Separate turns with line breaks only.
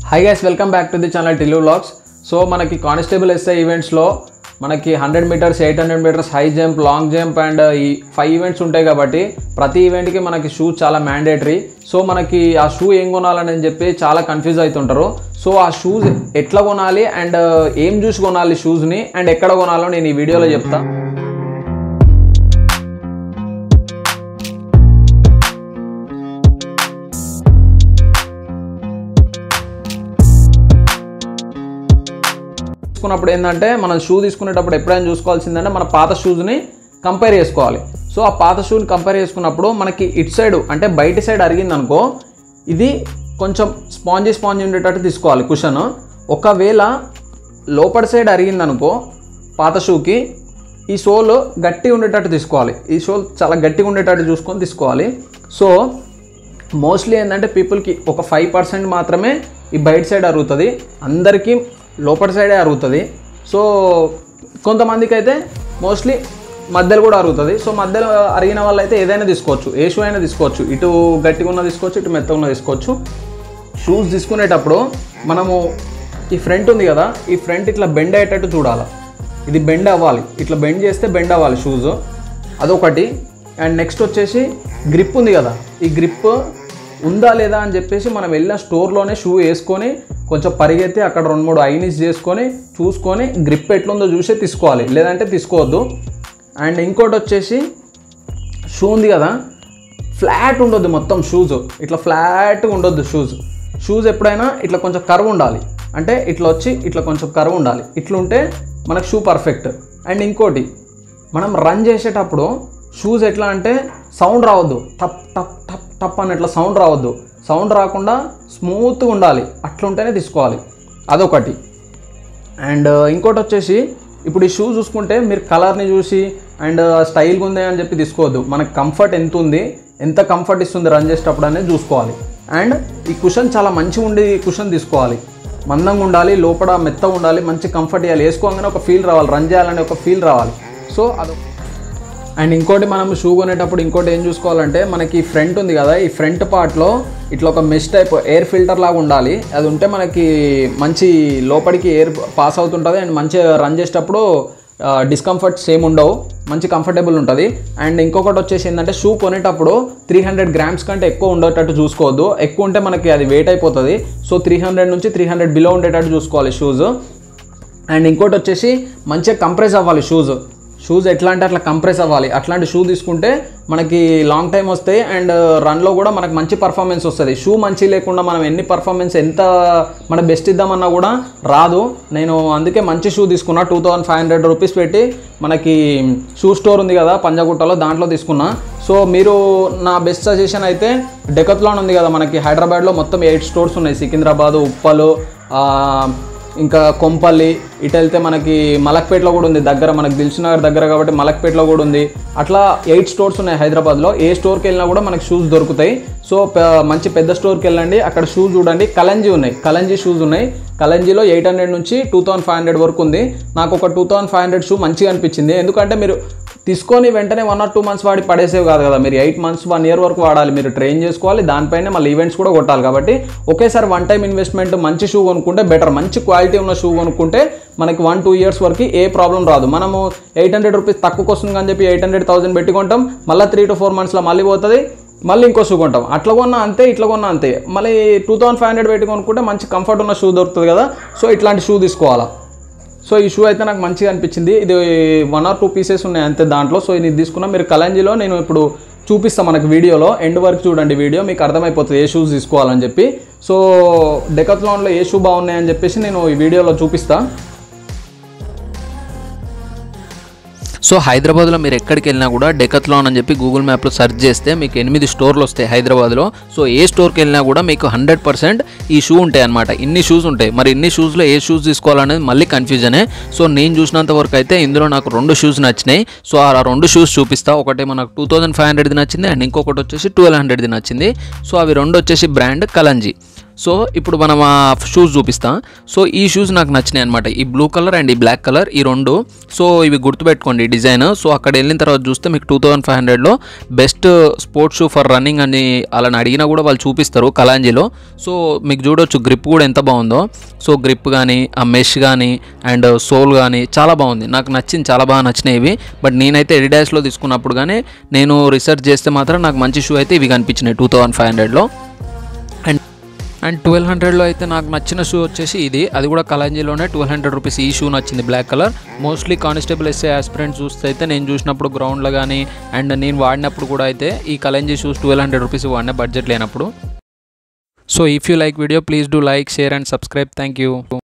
high guys welcome back to the channel Tillu vlogs so మనకి constable SI ఈవెంట్స్లో మనకి hundred meters eight hundred meters high jump long jump and ఈ five events ఉంటాయి కాబట్టి ప్రతి ఈవెంట్కి మనకి షూ చాలా మ్యాండేటరీ సో మనకి ఆ షూ ఏం కొనాలని చెప్పి చాలా కన్ఫ్యూజ్ అవుతుంటారు సో ఆ షూస్ ఎట్లా కొనాలి అండ్ ఏం చూసి కొనాలి షూస్ని అండ్ ఎక్కడ కొనాలో నేను ఈ వీడియోలో చెప్తా తీసుకున్నప్పుడు ఏంటంటే మనం షూ తీసుకునేటప్పుడు ఎప్పుడైనా చూసుకోవాల్సిందంటే మన పాత షూస్ని కంపేర్ చేసుకోవాలి సో ఆ పాత షూని కంపేర్ చేసుకున్నప్పుడు మనకి ఇటు సైడ్ అంటే బయట సైడ్ అరిగింది అనుకో ఇది కొంచెం స్పాంజీ స్పాంజీ ఉండేటట్టు తీసుకోవాలి కుషన్ ఒకవేళ లోపల సైడ్ అరిగింది అనుకో పాత షూకి ఈ సోల్ గట్టి ఉండేటట్టు తీసుకోవాలి ఈ సోల్ చాలా గట్టిగా ఉండేటట్టు చూసుకొని తీసుకోవాలి సో మోస్ట్లీ ఏంటంటే పీపుల్కి ఒక ఫైవ్ పర్సెంట్ మాత్రమే ఈ బయట సైడ్ అరుగుతుంది అందరికీ లోపల సైడే అరుగుతుంది సో కొంతమందికి అయితే మోస్ట్లీ మధ్యలో కూడా అరుగుతుంది సో మధ్యలో అరిగిన వాళ్ళు అయితే ఏదైనా తీసుకోవచ్చు ఏ షూ అయినా తీసుకోవచ్చు ఇటు గట్టిగా ఉన్న తీసుకోవచ్చు ఇటు మెత్తగా ఉన్న తీసుకోవచ్చు షూస్ తీసుకునేటప్పుడు మనము ఈ ఫ్రంట్ ఉంది కదా ఈ ఫ్రంట్ ఇట్లా బెండ్ అయ్యేటట్టు చూడాలి ఇది బెండ్ అవ్వాలి ఇట్లా బెండ్ చేస్తే బెండ్ అవ్వాలి షూస్ అదొకటి అండ్ నెక్స్ట్ వచ్చేసి గ్రిప్ ఉంది కదా ఈ గ్రిప్ ఉందా లేదా అని చెప్పేసి మనం వెళ్ళిన స్టోర్లోనే షూ వేసుకొని కొంచెం పరిగెత్తి అక్కడ రెండు మూడు ఐనిస్ చేసుకొని చూసుకొని గ్రిప్ ఎట్లుందో చూసే తీసుకోవాలి లేదంటే తీసుకోవద్దు అండ్ ఇంకోటి వచ్చేసి షూ ఉంది కదా ఫ్లాట్ ఉండొద్దు మొత్తం షూస్ ఇట్లా ఫ్లాట్గా ఉండొద్దు షూస్ షూస్ ఎప్పుడైనా ఇట్లా కొంచెం కర్వ్ ఉండాలి అంటే ఇట్లా వచ్చి ఇట్లా కొంచెం కర్వ్ ఉండాలి ఇట్లా ఉంటే మనకు షూ పర్ఫెక్ట్ అండ్ ఇంకోటి మనం రన్ చేసేటప్పుడు షూస్ ఎట్లా అంటే సౌండ్ రావద్దు టప్ టప్ టప్ టప్ అని ఇట్లా సౌండ్ రావద్దు సౌండ్ రాకుండా స్మూత్గా ఉండాలి అట్లుంటేనే తీసుకోవాలి అదొకటి అండ్ ఇంకోటి వచ్చేసి ఇప్పుడు ఈ షూ చూసుకుంటే మీరు కలర్ని చూసి అండ్ స్టైల్గా ఉంది అని చెప్పి తీసుకోవద్దు మనకు కంఫర్ట్ ఎంత ఉంది ఎంత కంఫర్ట్ ఇస్తుంది రన్ చేసేటప్పుడు అనేది చూసుకోవాలి అండ్ ఈ కుషన్ చాలా మంచిగా ఉండి కుషన్ తీసుకోవాలి మందంగా ఉండాలి లోపల మెత్తగా ఉండాలి మంచి కంఫర్ట్ ఇవ్వాలి వేసుకోగానే ఒక ఫీల్ రావాలి రన్ చేయాలనే ఒక ఫీల్ రావాలి సో అది అండ్ ఇంకోటి మనం షూ కొనేటప్పుడు ఇంకోటి ఏం చూసుకోవాలంటే మనకి ఫ్రంట్ ఉంది కదా ఈ ఫ్రంట్ పార్ట్లో ఇట్లా ఒక మెష్ టైప్ ఎయిర్ ఫిల్టర్ లాగా ఉండాలి అది ఉంటే మనకి మంచి లోపలికి ఎయిర్ పాస్ అవుతుంటుంది అండ్ మంచిగా రన్ చేసేటప్పుడు డిస్కంఫర్ట్స్ ఏమి ఉండవు మంచి కంఫర్టబుల్ ఉంటుంది అండ్ ఇంకొకటి వచ్చేసి ఏంటంటే షూ కొనేటప్పుడు త్రీ హండ్రెడ్ గ్రామ్స్ కంటే ఎక్కువ ఉండేటట్టు చూసుకోవద్దు ఎక్కువ ఉంటే మనకి అది వెయిట్ అయిపోతుంది సో త్రీ హండ్రెడ్ నుంచి త్రీ హండ్రెడ్ బిలో ఉండేటట్టు చూసుకోవాలి షూస్ అండ్ ఇంకోటి వచ్చేసి మంచిగా కంప్రెస్ అవ్వాలి షూస్ షూస్ ఎట్లా అంటే అట్లా కంప్రెస్ అవ్వాలి అట్లాంటి షూ తీసుకుంటే మనకి లాంగ్ టైం వస్తాయి అండ్ రన్లో కూడా మనకు మంచి పర్ఫార్మెన్స్ వస్తుంది షూ మంచి లేకుండా మనం ఎన్ని పర్ఫార్మెన్స్ ఎంత మన బెస్ట్ ఇద్దామన్నా కూడా రాదు నేను అందుకే మంచి షూ తీసుకున్నా two thousand five hundred rupees పెట్టి మనకి షూ స్టోర్ ఉంది కదా పంజాగుట్టలో దాంట్లో తీసుకున్నా సో మీరు నా బెస్ట్ సజెషన్ అయితే డెకత్లాన్ ఉంది కదా మనకి హైదరాబాద్లో మొత్తం ఎయిట్ స్టోర్స్ ఉన్నాయి సికింద్రాబాద్ ఉప్పలు ఆ, ఇంకా కొంపల్లి ఇటు వెళ్తే మనకి మలక్పేటలో కూడా ఉంది దగ్గర మనకి దిల్సునగర్ దగ్గర కాబట్టి మలక్పేటలో కూడా ఉంది అట్లా ఎయిట్ స్టోర్స్ ఉన్నాయి హైదరాబాద్లో ఏ స్టోర్కి వెళ్ళినా కూడా మనకి షూస్ దొరుకుతాయి సో ప- మంచి పెద్ద స్టోర్కి వెళ్ళండి అక్కడ షూస్ చూడండి కలంజీ ఉన్నాయి కలంజీ షూస్ ఉన్నాయి కలంజీలో ఎయిట్ హండ్రెడ్ నుంచి టూ థౌసండ్ ఫైవ్ హండ్రెడ్ వరకు ఉంది నాకు ఒక two thousand five hundred shoe మంచిగా అనిపించింది ఎందుకంటే మీరు తీసుకొని వెంటనే వన్ ఆర్ టూ మంత్స్ వాడి పడేసేవి కాదు కదా మీరు ఎయిట్ మంత్స్ వన్ ఇయర్ వరకు వాడాలి మీరు ట్రైన్ చేసుకోవాలి దానిపైన మళ్ళీ ఈవెంట్స్ కూడా కొట్టాలి కాబట్టి ఒకేసారి వన్ టైం ఇన్వెస్ట్మెంట్ మంచి షూ కొనుక్కుంటే బెటర్ మంచి క్వాలిటీ ఉన్న షూ కొనుక్కుంటే మనకి వన్ టూ ఇయర్స్ వరకు ఏ ప్రాబ్లం రాదు మనము ఎయిట్ హండ్రెడ్ రూపీస్ తక్కువకి వస్తుంది అని చెప్పి ఎయిట్ హండ్రెడ్ థౌసండ్ పెట్టి కొంటాం మళ్ళీ త్రీ టు ఫోర్ మంత్స్లో మళ్ళీ పోతుంది మళ్ళీ ఇంకో షూ కొంటాం అట్లా కొన్నా అంతే ఇట్లా కొన్నా అంతే మళ్ళీ టూ థౌసండ్ ఫైవ్ హండ్రెడ్ పెట్టి కొనుక్కుంటే మంచి కంఫర్ట్ ఉన్న షూ దొరుకుతుంది కదా సో ఇట్లాంటి షూ తీసుకోవాలా సో ఈ షూ అయితే నాకు మంచిగా అనిపించింది ఇది వన్ ఆర్ టూ పీసెస్ ఉన్నాయి అంతే దాంట్లో సో ఇది తీసుకున్నా మీరు కలంజీలో నేను ఇప్పుడు చూపిస్తాను మనకి వీడియోలో ఎండ్ వరకు చూడండి వీడియో మీకు అర్థమైపోతుంది ఏ షూస్ తీసుకోవాలని చెప్పి సో డెకత్లాన్లో ఏ షూ బాగున్నాయని చెప్పేసి నేను ఈ వీడియోలో చూపిస్తా
సో హైదరాబాద్లో మీరు ఎక్కడికి వెళ్ళినా కూడా డెకత్లాన్ అని చెప్పి గూగుల్ మ్యాప్లో సెర్చ్ చేస్తే మీకు ఎనిమిది స్టోర్లు వస్తాయి హైదరాబాద్లో సో ఏ స్టోర్కి వెళ్ళినా కూడా మీకు హండ్రెడ్ పర్సెంట్ ఈ షూ ఉంటాయి అనమాట ఇన్ని షూస్ ఉంటాయి మరి ఇన్ని షూస్లో ఏ షూస్ తీసుకోవాలనేది మళ్ళీ కన్ఫ్యూజనే సో నేను చూసినంత వరకు అయితే ఇందులో నాకు రెండు షూస్ నచ్చినాయి సో ఆ రెండు షూస్ చూపిస్తా ఒకటేమో నాకు టూ థౌసండ్ ఫైవ్ హండ్రెడ్ది నచ్చింది అండ్ ఇంకొకటి వచ్చేసి ట్వెల్వ్ హండ్రెడ్ది నచ్చింది సో అవి రెండు వచ్చేసి బ్రాండ్ కలంజీ సో ఇప్పుడు మనం ఆ షూస్ చూపిస్తాం సో ఈ షూస్ నాకు నచ్చినాయి అనమాట ఈ బ్లూ కలర్ అండ్ ఈ బ్లాక్ కలర్ ఈ రెండు సో ఇవి గుర్తుపెట్టుకోండి డిజైన్ సో అక్కడ వెళ్ళిన తర్వాత చూస్తే మీకు టూ థౌజండ్ ఫైవ్ హండ్రెడ్లో best sports shoe for running అని అలా అడిగినా కూడా వాళ్ళు చూపిస్తారు కలాంజీలో సో మీకు చూడొచ్చు గ్రిప్ కూడా ఎంత బాగుందో సో గ్రిప్ కానీ ఆ మెష్ కానీ అండ్ సోల్ కానీ చాలా బాగుంది నాకు నచ్చింది చాలా బాగా నచ్చినాయి ఇవి బట్ నేనైతే ఎడిడాస్లో తీసుకున్నప్పుడు కానీ నేను రీసెర్చ్ చేస్తే మాత్రం నాకు మంచి షూ అయితే ఇవి కనిపించినాయి టూ థౌజండ్ ఫైవ్ హండ్రెడ్లో అండ్ అండ్ ట్వెల్వ్ హండ్రెడ్లో అయితే నాకు నచ్చిన షూ వచ్చేసి ఇది అది కూడా కలాంజీలోనే ట్వెల్వ్ హండ్రెడ్ రూపీస్ ఈ షూ నచ్చింది black colour mostly constable SA aspirants చూస్తే అయితే నేను చూసినప్పుడు గ్రౌండ్లో కానీ అండ్ నేను వాడినప్పుడు కూడా అయితే ఈ Kalenji shoes twelve hundred rupees వాడిన బడ్జెట్ లేనప్పుడు so if you like video please do like share and subscribe thank you